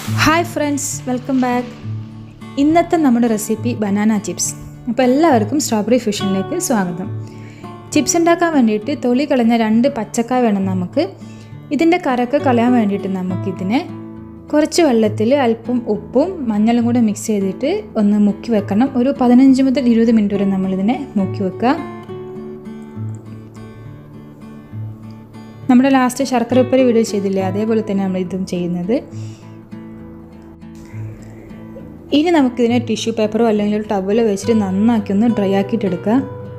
hi friends welcome back ഇന്നത്തെ നമ്മുടെ recipe banana chips അപ്പോൾ എല്ലാവർക്കും സ്ട്രോബെറി ഫ്യൂഷനിലേക്ക് സ്വാഗതം ചിപ്സ് ഉണ്ടാക്കാൻ വേണ്ടിയിട്ട് തൊലി കളഞ്ഞ രണ്ട് പച്ചക്കായ വേണം നമുക്ക് ഇതിൻ്റെ കരക്ക് കളയാൻ വേണ്ടിയിട്ട് നമുക്കിതിനെ കുറച്ച് വെള്ളത്തിൽ അല്പം ഉപ്പും മഞ്ഞളും കൂടെ മിക്സ് ചെയ്തിട്ട് ഒന്ന് മുക്കി വെക്കണം ഒരു പതിനഞ്ച് മുതൽ ഇരുപത് മിനിറ്റ് വരെ നമ്മളിതിനെ മുക്കി വെക്കുക നമ്മുടെ ലാസ്റ്റ് ശർക്കര ഉപ്പരി വീഡിയോ ചെയ്തില്ലേ അതേപോലെ തന്നെ നമ്മൾ ഇതും ചെയ്യുന്നത് ഇനി നമുക്കിതിനെ ടിഷ്യൂ പേപ്പറോ അല്ലെങ്കിൽ ഒരു ടവലോ വെച്ചിട്ട് നന്നാക്കി ഒന്ന് ഡ്രൈ ആക്കിയിട്ടെടുക്കുക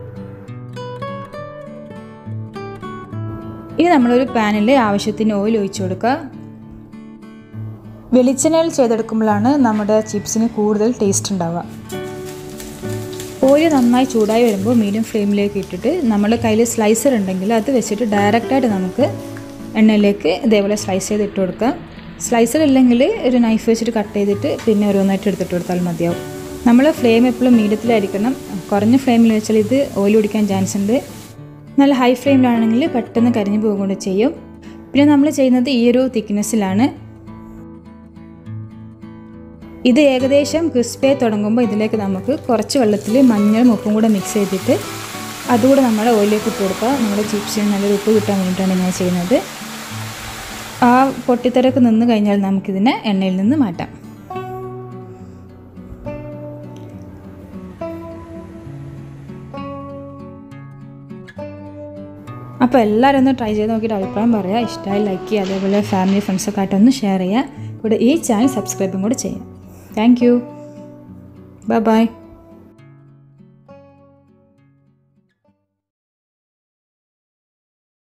ഇനി നമ്മളൊരു പാനിൽ ആവശ്യത്തിന് ഓയിൽ ഒഴിച്ചു കൊടുക്കുക വെളിച്ചെണ്ണയിൽ ചെയ്തെടുക്കുമ്പോഴാണ് നമ്മുടെ ചിപ്സിന് കൂടുതൽ ടേസ്റ്റ് ഉണ്ടാവുക ഓയിൽ നന്നായി ചൂടായി വരുമ്പോൾ മീഡിയം ഫ്ലെയിമിലേക്ക് ഇട്ടിട്ട് നമ്മുടെ കയ്യിൽ സ്ലൈസർ ഉണ്ടെങ്കിൽ അത് വെച്ചിട്ട് ഡയറക്റ്റായിട്ട് നമുക്ക് എണ്ണയിലേക്ക് ഇതേപോലെ സ്ലൈസ് ചെയ്ത് ഇട്ട് കൊടുക്കാം സ്ലൈസർ ഇല്ലെങ്കിൽ ഒരു നൈഫ് വെച്ചിട്ട് കട്ട് ചെയ്തിട്ട് പിന്നെ ഓരോന്നായിട്ട് എടുത്തിട്ട് കൊടുത്താൽ മതിയാവും നമ്മൾ ഫ്ലെയിം എപ്പോഴും മീഡിയത്തിലായിരിക്കണം കുറഞ്ഞ ഫ്ലെയിമിൽ വെച്ചാൽ ഇത് ഓയിൽ കുടിക്കാൻ ചാൻസ് ഉണ്ട് നല്ല ഹൈ ഫ്ലെയിമിലാണെങ്കിൽ പെട്ടെന്ന് കരിഞ്ഞു പോകുകൊണ്ട് ചെയ്യും പിന്നെ നമ്മൾ ചെയ്യുന്നത് ഈ ഒരു തിക്നെസ്സിലാണ് ഇത് ഏകദേശം ക്രിസ്പിയായി തുടങ്ങുമ്പോൾ ഇതിലേക്ക് നമുക്ക് കുറച്ച് വെള്ളത്തിൽ മഞ്ഞളും ഉപ്പും കൂടെ മിക്സ് ചെയ്തിട്ട് അതുകൂടെ നമ്മുടെ ഓയിലേക്ക് ഇട്ട് കൊടുക്കുക നമ്മുടെ ചിപ്സിന് നല്ലൊരു ഉപ്പ് കിട്ടാൻ വേണ്ടിയിട്ടാണ് ഇങ്ങനെ ചെയ്യുന്നത് ആ പൊട്ടിത്തെരക്ക് നിന്ന് കഴിഞ്ഞാൽ നമുക്കിതിനെ എണ്ണയിൽ നിന്ന് മാറ്റാം അപ്പോൾ എല്ലാവരും ഒന്ന് ട്രൈ ചെയ്ത് നോക്കിയിട്ട് അഭിപ്രായം പറയുക ഇഷ്ടമായി ലൈക്ക് ചെയ്യുക അതേപോലെ ഫാമിലി ഫ്രണ്ട്സൊക്കെ ആയിട്ടൊന്ന് ഷെയർ ചെയ്യുക കൂടെ ഈ ചാനൽ സബ്സ്ക്രൈബും കൂടെ ചെയ്യാം താങ്ക് യു ബൈ ബൈ